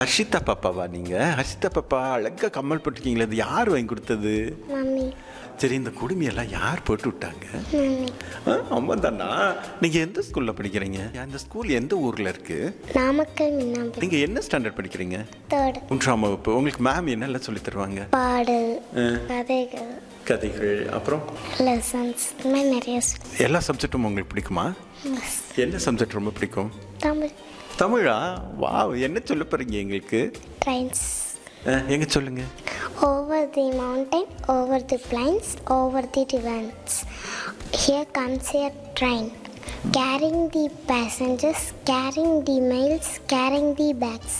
ஹர்ஷிதா பாப்பாவா நீங்க ஹர்ஷிதா பாப்பா அழகா கம்மல் போட்டிருக்கீங்களே அது யார் வாங்கி கொடுத்தது மம்மி சரி இந்த குடுமையெல்லாம் யார் போட்டு விட்டாங்க மம்மி ஆ, அம்மா தானா நீங்க எந்த ஸ்கூல்ல படிக்கிறீங்க அந்த ஸ்கூல் எந்த ஊர்ல இருக்கு நாமக்கல் மின்னாம்பு நீங்க என்ன ஸ்டாண்டர்ட் படிக்கிறீங்க தேர்ட் மூன்றாம் வகுப்பு உங்களுக்கு மேம் என்னெல்லாம் சொல்லி தருவாங்க பாடல் ஆ. கதைகள் கதைகள் அப்புறம் லெசன்ஸ் இந்த மாதிரி நிறைய சொல்லு எல்லா சப்ஜெக்ட்டும் உங்களுக்கு பிடிக்குமா என்ன சப்ஜெக்ட் ரொம்ப பிடிக்கும் தமிழ் தமிழா வாவ் என்ன சொல்ல போறீங்க எங்களுக்கு ட்ரெயின்ஸ் ஆ, எங்க சொல்லுங்க Over the mountain, over the plains, over the rivers. Here comes a train, carrying the passengers, carrying the mails, carrying the bags.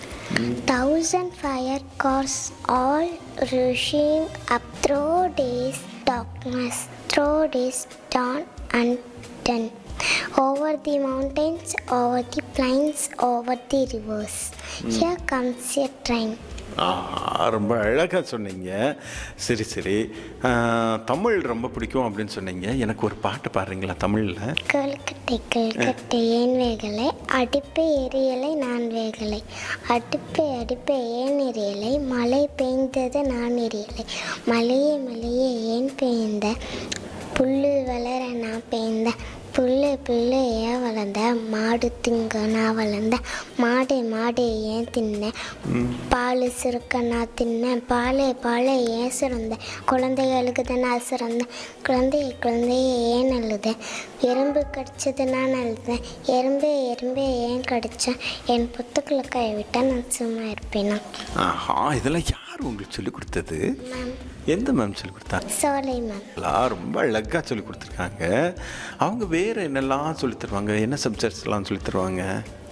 Thousand fire cars all rushing up through days darkness, through days dawn and done. Over the mountains, over the plains, over the rivers. Here comes a train. ஆஹா, ரொம்ப அழகாக சொன்னீங்க சரி சரி ஆ, தமிழ் ரொம்ப பிடிக்கும் அப்படின்னு சொன்னீங்க எனக்கு ஒரு பாட்டு பாடுறீங்களா தமிழில் கல்கட்டை கல்கட்டை ஏன் வேகலை அடுப்பை எரியலை நான் வேகலை அடுப்பை அடுப்பை ஏன் எரியலை மழை பெய்ந்தது நான் எரியலை மழையே மழையே ஏன் பெய்ந்த புல்லு வளர நான் பெய்ந்த புல்லு புல்லு ஏன் வளர்ந்த மாடு திங்க நான் வளர்ந்த மாடு மாடு ஏன் தின்ன பால் சுருக்க நான் தின்னேன் பால் பால் ஏன் சுரந்த குழந்தைகளுக்கு தான் நான் சுரந்தேன் குழந்தைய குழந்தைய ஏன் அழுதேன் எறும்பு கடிச்சது நான் அழுதேன் எறும்பே எறும்பே ஏன் கடிச்சேன் என் புத்துக்குள்ள கை விட்டால் நான் சும்மா இருப்பேனா ஆஹா இதெல்லாம் யார் உங்களுக்கு சொல்லி கொடுத்தது மேம் எந்த மேம் சொல்லி கொடுத்தாங்க சோலை மேம் எல்லாம் ரொம்ப அழகாக சொல்லி கொடுத்துருக்காங்க அவங்க வேறு என்னெல்லாம் சொல்லி தருவாங்க என்ன சப்ஜெக்ட்ஸ்லாம் சொல்லி தருவாங்க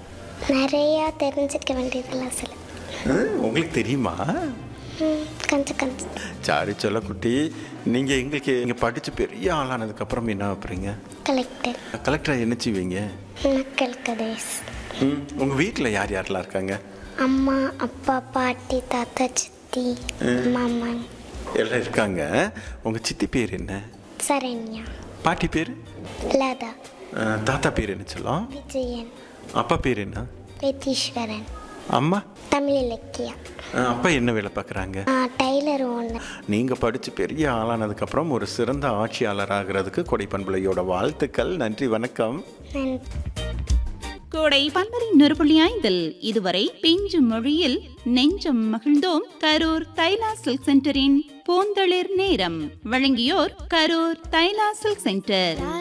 நிறையா தெரிஞ்சுக்க வேண்டியதெல்லாம் சொல்லு ஆ, உங்களுக்கு தெரியுமா ம், கொஞ்சம் கொஞ்சம் சாரி குட்டி நீங்கள் எங்களுக்கு இங்கே படித்து பெரிய ஆளானதுக்கப்புறம் என்ன வைப்பீங்க கலெக்டர் கலெக்டராக என்ன செய்வீங்க மக்கள் கதேஸ் ம் உங்கள் வீட்டில் யார் யாரெல்லாம் இருக்காங்க அம்மா அப்பா பாட்டி தாத்தா சித்தி மாமா எல்லாம் இருக்காங்க உங்கள் சித்தி பேர் என்ன சரண்யா பாட்டி பேர் லதா தாத்தா பேர் என்ன சொல்லும் விஜயன் அப்பா பேர் என்ன வெத்தீஸ்வரன் அம்மா தமிழ் இலக்கியா அஹ், அப்பா என்ன வேலை பார்க்குறாங்க ஆ, டைலர் ஓனர் நீங்கள் படித்து பெரிய ஆளானதுக்கப்புறம் ஒரு சிறந்த ஆட்சியாளர் ஆகிறதுக்கு கொடைப்பண்புலையோட வாழ்த்துக்கள் நன்றி வணக்கம் நன்றி கோடை பன்மரி நொறுபுள்ளி ஐந்தில் இதுவரை பிஞ்சு மொழியில் நெஞ்சம் மகிழ்ந்தோம் கரூர் தைலா சில்க் சென்டரின் பூந்தளிர் நேரம் வழங்கியோர் கரூர் தைலா சில்க் சென்டர்